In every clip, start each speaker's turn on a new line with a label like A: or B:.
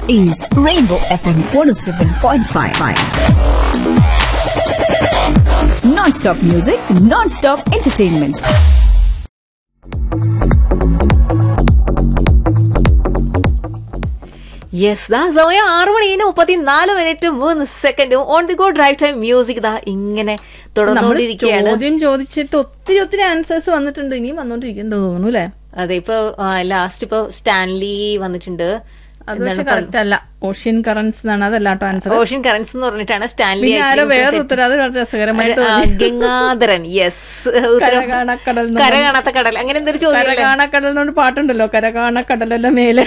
A: is Rainbow FM 107.5. Non-stop music, non-stop entertainment.
B: Yes ദാ സമയം ആറ് മണി കഴിഞ്ഞ് മുപ്പത്തിനാല് മിനിറ്റ് മൂന്ന് സെക്കൻഡും on the go drive time music ദാ ഇങ്ങനെ
C: നമ്മൾ
B: തുടർന്നുകൊണ്ടിരിക്കുകയാണ്
C: ചോദ്യം ചോദിച്ചിട്ട് ഒത്തിരി ഒത്തിരി ആൻസേഴ്സ് വന്നിട്ടുണ്ട് ഇനിയും വന്നോണ്ടിരിക്കുന്നുണ്ട് തോന്നുന്നു അല്ലേ
B: അതെ ഇപ്പൊ ലാസ്റ്റ് ഇപ്പൊ സ്റ്റാൻലി വന്നിട്ടുണ്ട്
C: അത് പക്ഷെ കറക്റ്റ് അല്ല ഓഷ്യൻ കറൻസ് എന്നാണ് അതല്ല കേട്ടോ ആൻസർ
B: ഓഷ്യൻ കറൻസ് എന്ന് പറഞ്ഞിട്ടാണ് സ്റ്റാൻലി
C: പിന്നെ ആരോ വേറെ ഉത്തരം അത് വളരെ രസകരമായിട്ട്
B: ആ,
C: തോന്നി.
B: ഗംഗാധരൻ യെസ്
C: കരകാണക്കടൽ എന്ന്
B: കര കാണാത്ത കടൽ അങ്ങനെ എന്തൊരു ചോദ്യം
C: കരകാണക്കടൽ എന്നോണ്ട് പാട്ടുണ്ടല്ലോ കരകാണക്കടലല്ല മേലെ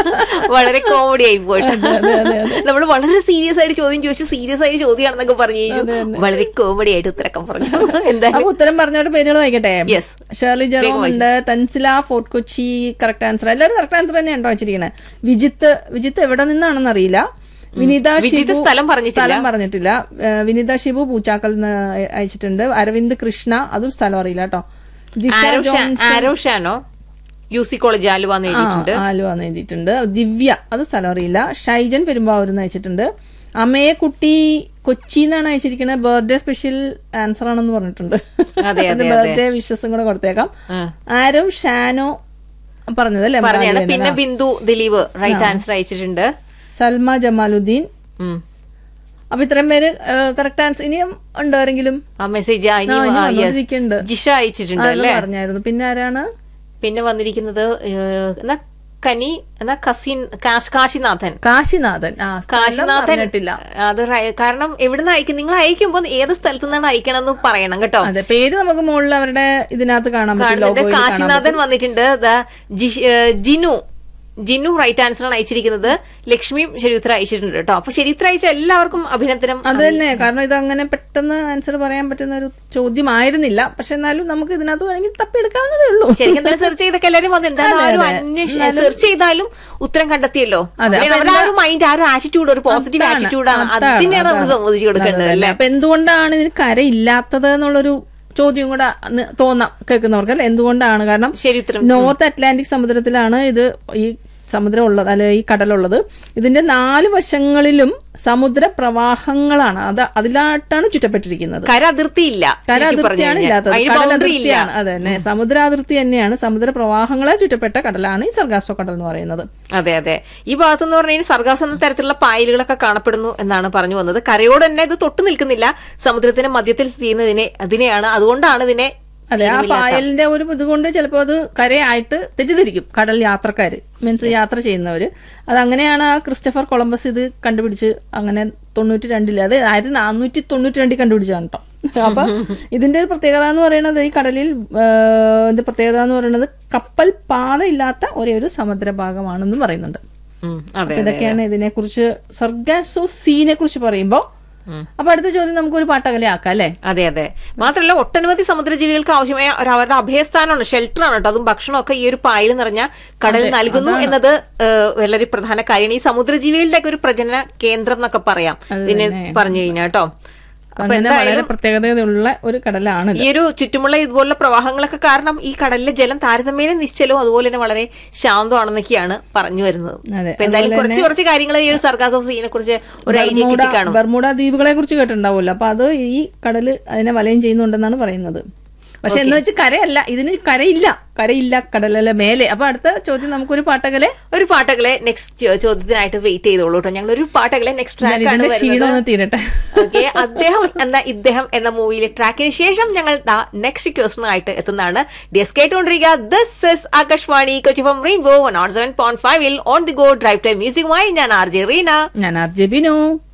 B: വളരെ കോമഡി ആയി പോയിട്ട് നമ്മൾ വളരെ സീരിയസ് ആയിട്ട് ചോദ്യം ചോദിച്ചു സീരിയസ് ആയിട്ട് ചോദ്യമാണെന്നൊക്കെ പറഞ്ഞു കഴിഞ്ഞു വളരെ കോമഡി ആയിട്ട് ഉത്തരക്കം പറഞ്ഞു എന്തായാലും
C: അപ്പൊ ഉത്തരം പറഞ്ഞോട്ട് പേരുകൾ വായിക്കട്ടെ
B: Yes.
C: ഷേർലി ജെറോം ഉണ്ട് Tansila fort Kochi correct answer എല്ലാവരും കറക്റ്റ് ആൻസർ തന്നെയാണ് വെച്ചിരിക്കണേ വിജിത്ത് വിജിത്ത് എവിടെ നിന്നാണെന്ന് അറിയില്ല വിനിത
B: വിജിത്ത്
C: ഷിബു
B: സ്ഥലം പറഞ്ഞിട്ടില്ല.
C: സ്ഥലം പറഞ്ഞിട്ടില്ല ഏഹ് വിനിത ഷിബു പൂച്ചാക്കൽ നിന്ന് അയച്ചിട്ടുണ്ട് അരവിന്ദ് കൃഷ്ണ അതും സ്ഥലം അറിയില്ല കേട്ടോ ജിഷ
B: ആരോ ഷാ-
C: ജോൺസൺ
B: ആരോ Shano U C college Aluva എന്ന് എഴുതിയിട്ടുണ്ട്
C: ആ, ആലുവ എന്ന് എഴുതിയിട്ടുണ്ട് ദിവ്യ അത് സ്ഥലം അറിയില്ല ഷൈജൻ പെരുമ്പാവൂർ എന്ന് അയച്ചിട്ടുണ്ട് അമ്മയെ കുട്ടി കൊച്ചി എന്നാണ് അയച്ചിരിക്കുന്നത് ബർത്ത്ഡേ സ്പെഷ്യൽ ആൻസർ ആണെന്ന് പറഞ്ഞിട്ടുണ്ട്
B: അതെ, അതെ,
C: ബർത്ത്ഡേ വിശ്വസും കൂടെ കൊടുത്തേക്കാം
B: ആ.
C: ആരും ഷാനോ പറഞ്ഞതല്ലേ
B: പറഞ്ഞാണ്
C: മലയാളി
B: പിന്നെ
C: തന്നെ.
B: ബിന്ദു ദിലീപ് റൈറ്റ് ആൻസർ അയച്ചിട്ടുണ്ട്
C: സൽമ ജമാലുദ്ദീൻ
B: ഉം.
C: അപ്പൊ ഇത്രയും പേര് കറക്റ്റ് ആൻസർ ഇനിയും ഉണ്ടോ ആരെങ്കിലും
B: ആ മെസ്സേജ്
C: ആ, ഇനി വന്നുകൊണ്ടിരിക്കുന്നുണ്ട്.
B: ജിഷ അയച്ചിട്ടുണ്ട്
C: ആ, എന്ന്
B: അല്ലേ
C: പറഞ്ഞായിരുന്നു പിന്നെ ആരാണ്
B: പിന്നെ വന്നിരിക്കുന്നത് ഏഹ്, എന്നാ കനി എന്നാ കസിൻ കാശ് കാശിനാഥൻ
C: കാശിനാഥൻ ആ സ്ഥലം
B: കാശിനാഥൻ
C: പറഞ്ഞിട്ടില്ല
B: അത് റൈ- കാരണം എവിടുന്ന് അയക്കും നിങ്ങൾ അയക്കുമ്പോൾ ഏത് സ്ഥലത്തു നിന്നാണ് അയക്കണം എന്ന് പറയണം കേട്ടോ
C: അതെ പേര് നമുക്ക് മുകളിൽ അവരുടെ ഇതിനകത്ത് കാണാൻ പറ്റും
B: കാണുന്നുണ്ട്
C: ലോഗോയിൽ കാണാൻ
B: കാശിനാഥൻ വന്നിട്ടുണ്ട് ദാ ജിഷ്- ഏഹ് ജിനു ജിനു റൈറ്റ് ആൻസർ ആണ് അയച്ചിരിക്കുന്നത് ലക്ഷ്മിയും ശരിയുത്തരം അയച്ചിട്ടുണ്ട് കേട്ടോ അപ്പൊ ശരിയുത്തരം അയച്ച എല്ലാവർക്കും അഭിനന്ദനം
C: അത് തന്നെ കാരണം ഇത് അങ്ങനെ പെട്ടെന്ന് ആൻസർ പറയാൻ പറ്റുന്ന ഒരു ചോദ്യമായിരുന്നില്ല പക്ഷെ എന്നാലും നമുക്ക് ഇതിനകത്ത് വേണമെങ്കിൽ തപ്പിയെടുക്കാവുന്നതേ ഉള്ളൂ
B: ശരിക്കും എന്തായാലും സെർച്ച് ചെയ്തൊക്കെ എല്ലാവരും വന്ന് എന്തായാലും ആ ഒരു അന്വേഷണം സെർച്ച് ചെയ്താലും ഉത്തരം കണ്ടെത്തിയല്ലോ
C: അതെ,
B: അവിടെ
C: അപ്പൊ
B: അവരുടെ ആ ഒരു മൈൻഡ് ആ ഒരു ആറ്റിറ്റ്യൂഡ് ഒരു പോസിറ്റീവ്
C: അതാണ്,
B: ആറ്റിറ്റ്യൂഡാണ്
C: അതാണ്,
B: അതിനെയാണ് നമ്മൾ
C: അതാണ്.
B: സമ്മതിച്ചു കൊടുക്കേണ്ടത്
C: അതെ,
B: അല്ലേ
C: അപ്പൊ എന്തുകൊണ്ടാണ് ഇതിന് കരയില്ലാത്തത് എന്നുള്ളൊരു ചോദ്യം കൂടെ ന- തോന്നാം കേൾക്കുന്നവർക്ക് അല്ലെ എന്തുകൊണ്ടാണ് കാരണം
B: ശരി ഉത്തരം
C: നോർത്ത് അറ്റ്ലാന്റിക് സമുദ്രത്തിലാണ് ഇത് ഈ സമുദ്രം ഉള്ളത് അല്ലെ ഈ കടലുള്ളത് ഇതിന്റെ നാല് വശങ്ങളിലും സമുദ്ര പ്രവാഹങ്ങളാണ് അത് അതിലായിട്ടാണ് ചുറ്റപ്പെട്ടിരിക്കുന്നത്
B: കര അതിർത്തിയില്ല
C: കര
B: ചുരുക്കി പറഞ്ഞു
C: അതിർത്തിയാണ്
B: കഴിഞ്ഞാൽ.
C: ഇല്ലാത്തത്
B: അതിന്
C: കടൽ
B: ബൗണ്ടറി ഇല്ല
C: അതിർത്തിയാണ് അതെ തന്നെ സമുദ്ര അതിർത്തി തന്നെയാണ് സമുദ്ര പ്രവാഹങ്ങളെ ചുറ്റപ്പെട്ട കടലാണ് ഈ സർഗാസോ കടൽ എന്ന് പറയുന്നത്
B: അതെ അതെ ഈ ഭാഗത്ത് എന്ന് പറഞ്ഞു കഴിഞ്ഞാൽ സർഗാസ് എന്ന തരത്തിലുള്ള പായലുകളൊക്കെ കാണപ്പെടുന്നു എന്നാണ് പറഞ്ഞു വന്നത് കരയോട് തന്നെ ഇത് തൊട്ട് നിൽക്കുന്നില്ല സമുദ്രത്തിന്റെ മധ്യത്തിൽ സ്ഥിതി ചെയ്യുന്നതിനെ അതിനെയാണ് അതുകൊണ്ടാണ് ഇതിനെ
C: അതെ ആ പായലിന്റെ ഒരു ഇതുകൊണ്ട് ചിലപ്പോൾ അത് കരയായിട്ട് തെറ്റിദ്ധരിക്കും കടൽ യാത്രക്കാര് മീൻസ് യാത്ര ചെയ്യുന്നവര് അത് അങ്ങനെയാണ് ആ ക്രിസ്റ്റഫർ കൊളംബസ് ഇത് കണ്ടുപിടിച്ച് അങ്ങനെ തൊണ്ണൂറ്റി രണ്ടില് അത് ആയിരത്തി നാനൂറ്റി തൊണ്ണൂറ്റി രണ്ടിൽ കണ്ടുപിടിച്ചതാണ് കേട്ടോ അപ്പൊ ഇതിന്റെ ഒരു പ്രത്യേകത എന്ന് പറയുന്നത് ഈ കടലിൽ ആ, ഇതിന്റെ പ്രത്യേകത എന്ന് പറയുന്നത് കപ്പൽ പാതയില്ലാത്ത ഒരേ ഒരു സമുദ്രഭാഗമാണെന്നും പറയുന്നുണ്ട്
B: ഉം, അതെ
C: അപ്പൊ ഇതൊക്കെയാണ് ഇതിനെ കുറിച്ച് സർഗാസോ സീനെ കുറിച്ച് പറയുമ്പോ അപ്പൊ അടുത്ത ചോദ്യം നമുക്കൊരു പാട്ടകലെ ആക്കാം അല്ലേ
B: അതെ അതെ മാത്രമല്ല ഒട്ടനവധി സമുദ്രജീവികൾക്ക് ആവശ്യമായ ഒരു അവരുടെ അഭയസ്ഥാനമാണ് ഷെൽട്ടറാണ് കേട്ടോ അതും ഭക്ഷണമൊക്കെ ഈ ഒരു പായൽ നിറഞ്ഞ കടൽ നൽകുന്നു എന്നത് ഏഹ്, വളരെ പ്രധാന കാര്യമാണ് ഈ സമുദ്രജീവികളുടെ ഒക്കെ ഒരു പ്രജനന കേന്ദ്രം എന്നൊക്കെ പറയാം ഇതിനെ പറഞ്ഞു കഴിഞ്ഞാൽ കേട്ടോ അപ്പൊ
C: അങ്ങനെ
B: എന്തായാലും
C: വളരെ പ്രത്യേകതയുള്ള ഒരു കടലാണ്
B: ഈ ഒരു ചുറ്റുമുള്ള ഇതുപോലുള്ള പ്രവാഹങ്ങളൊക്കെ കാരണം ഈ കടലിലെ ജലം താരതമ്യേന നിശ്ചലവും അതുപോലെ തന്നെ വളരെ ശാന്തമാണെന്നൊക്കെയാണ് പറഞ്ഞു വരുന്നത്
C: അതെ,
B: അപ്പൊ എന്തായാലും കുറച്ച് കുറച്ച് കാര്യങ്ങൾ ഈ ഒരു സർഗാസ് ഓഫ് സീനെ കുറിച്ച് ഒരു ഐഡിയ
C: ബർമൂഡ
B: കിട്ടിക്കാണും
C: ബർമൂഡ ദ്വീപുകളെ കുറിച്ച് കേട്ടിട്ടുണ്ടാവുമല്ലോ അപ്പൊ അത് ഈ കടല് അതിനെ വലയം ചെയ്യുന്നുണ്ടെന്നാണ് പറയുന്നത് പക്ഷെ എന്ന് വെച്ച് കരയല്ല ഇതിന് കരയില്ല കരയില്ല കടലല്ല മേലെ അപ്പൊ അടുത്ത ചോദ്യം നമുക്കൊരു പാട്ടകലെ
B: ഒരു പാട്ടകളെ നെക്സ്റ്റ് ചോദ്യത്തിനായിട്ട് വെയിറ്റ് ചെയ്തോളൂ കേട്ടോ ഞങ്ങൾ ഒരു പാട്ടകളെ നെക്സ്റ്റ് ട്രാക്ക് ആണ്
C: ഇതിന്റെ ക്ഷീണം ഒന്ന്
B: വരുന്നത്
C: തീരട്ടെ
B: ഓക്കെ അദ്ദേഹം എന്ന ഇദ്ദേഹം എന്ന മൂവിയിലെ ട്രാക്കിന് ശേഷം ഞങ്ങൾ നെക്സ്റ്റ് ക്വസ്റ്റൻ ആയിട്ട് എത്തുന്നതാണ് ഡിയസ് കേട്ടുകൊണ്ടിരിക്കുക this is Akashvani Kochi from rainbow one on seven point ഫൈവിൽ on the go drive time മ്യൂസിക്കുമായി ഞാൻ ആർ ജെ റീന
C: ഞാൻ ആർ ജെ ബിനു